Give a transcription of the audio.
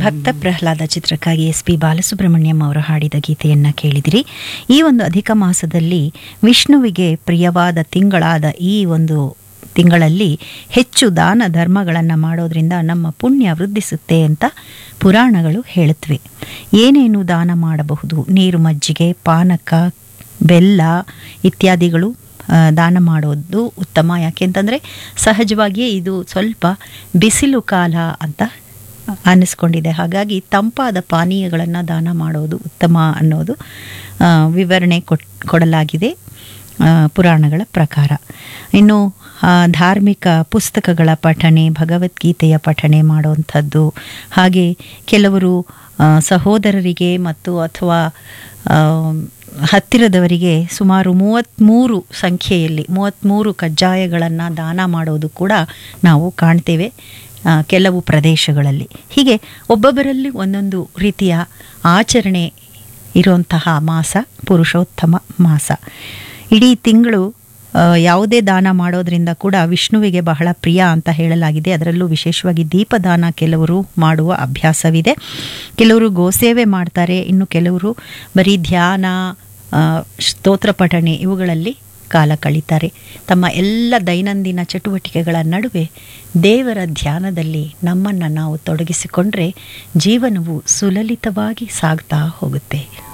ಭಕ್ತ ಪ್ರಹ್ಲಾದ ಚಿತ್ರಕ್ಕಾಗಿ S P Balasubrahmanyam ಅವರು ಹಾಡಿದ ಗೀತೆಯನ್ನ ಕೇಳಿದಿರಿ ಈ ಒಂದು ಅಧಿಕ ಮಾಸದಲ್ಲಿ ವಿಷ್ಣುವಿಗೆ ಪ್ರಿಯವಾದ ತಿಂಗಳಾದ ಈ ಒಂದು ತಿಂಗಳಲ್ಲಿ ಹೆಚ್ಚು ದಾನ ಧರ್ಮಗಳನ್ನು ಮಾಡೋದ್ರಿಂದ ನಮ್ಮ ಪುಣ್ಯ ವೃದ್ಧಿಸುತ್ತೆ ಅಂತ ಪುರಾಣಗಳು ಹೇಳುತ್ತವೆ ಏನೇನು ದಾನ ಮಾಡಬಹುದು ನೀರು ಮಜ್ಜಿಗೆ ಪಾನಕ ಬೆಲ್ಲ ಇತ್ಯಾದಿಗಳು ಆ, ದಾನ ಮಾಡೋದು ಉತ್ತಮ ಯಾಕೆಂತಂದರೆ ಸಹಜವಾಗಿಯೇ ಇದು ಸ್ವಲ್ಪ ಬಿಸಿಲು ಕಾಲ ಅಂತ ಅನ್ನಿಸ್ಕೊಂಡಿದೆ ಹಾಗಾಗಿ ತಂಪಾದ ಪಾನೀಯಗಳನ್ನು ದಾನ ಮಾಡೋದು ಉತ್ತಮ ಅನ್ನೋದು ಆ, ವಿವರಣೆ ಕೊಟ್ ಕೊಡಲಾಗಿದೆ ಆ, ಪುರಾಣಗಳ ಪ್ರಕಾರ ಇನ್ನು ಆ, ಧಾರ್ಮಿಕ ಪುಸ್ತಕಗಳ ಪಠಣೆ ಭಗವದ್ಗೀತೆಯ ಪಠಣೆ ಮಾಡುವಂಥದ್ದು ಹಾಗೆ ಕೆಲವರು ಆ, ಸಹೋದರರಿಗೆ ಮತ್ತು ಅಥವಾ ಆ, ಹತ್ತಿರದವರಿಗೆ ಸುಮಾರು ಮೂವತ್ತ್ಮೂರು ಸಂಖ್ಯೆಯಲ್ಲಿ ಮೂವತ್ತ್ಮೂರು ಕಜ್ಜಾಯಗಳನ್ನು ದಾನ ಮಾಡೋದು ಕೂಡ ನಾವು ಕಾಣ್ತೇವೆ ಆ, ಕೆಲವು ಪ್ರದೇಶಗಳಲ್ಲಿ ಹೀಗೆ ಒಬ್ಬೊಬ್ಬರಲ್ಲಿ ಒಂದೊಂದು ರೀತಿಯ ಆಚರಣೆ ಇರುವಂತಹ ಮಾಸ ಪುರುಷೋತ್ತಮ ಮಾಸ ಇಡೀ ತಿಂಗಳು ಆ, ಯಾವುದೇ ದಾನ ಮಾಡೋದ್ರಿಂದ ಕೂಡ ವಿಷ್ಣುವಿಗೆ ಬಹಳ ಪ್ರಿಯ ಅಂತ ಹೇಳಲಾಗಿದೆ ಅದರಲ್ಲೂ ವಿಶೇಷವಾಗಿ ದೀಪದಾನ ಕೆಲವರು ಮಾಡುವ ಅಭ್ಯಾಸವಿದೆ ಕೆಲವರು ಗೋಸೇವೆ ಮಾಡ್ತಾರೆ ಇನ್ನು ಕೆಲವರು ಬರೀ ಧ್ಯಾನ ಆ, ಸ್ತೋತ್ರ ಪಠಣೆ ಇವುಗಳಲ್ಲಿ ಕಾಲ ಕಳೀತಾರೆ ತಮ್ಮ ಎಲ್ಲ ದೈನಂದಿನ ಚಟುವಟಿಕೆಗಳ ನಡುವೆ ದೇವರ ಧ್ಯಾನದಲ್ಲಿ ನಮ್ಮನ್ನು ನಾವು ತೊಡಗಿಸಿಕೊಂಡ್ರೆ ಜೀವನವು ಸುಲಲಿತವಾಗಿ ಸಾಗ್ತಾ ಹೋಗುತ್ತೆ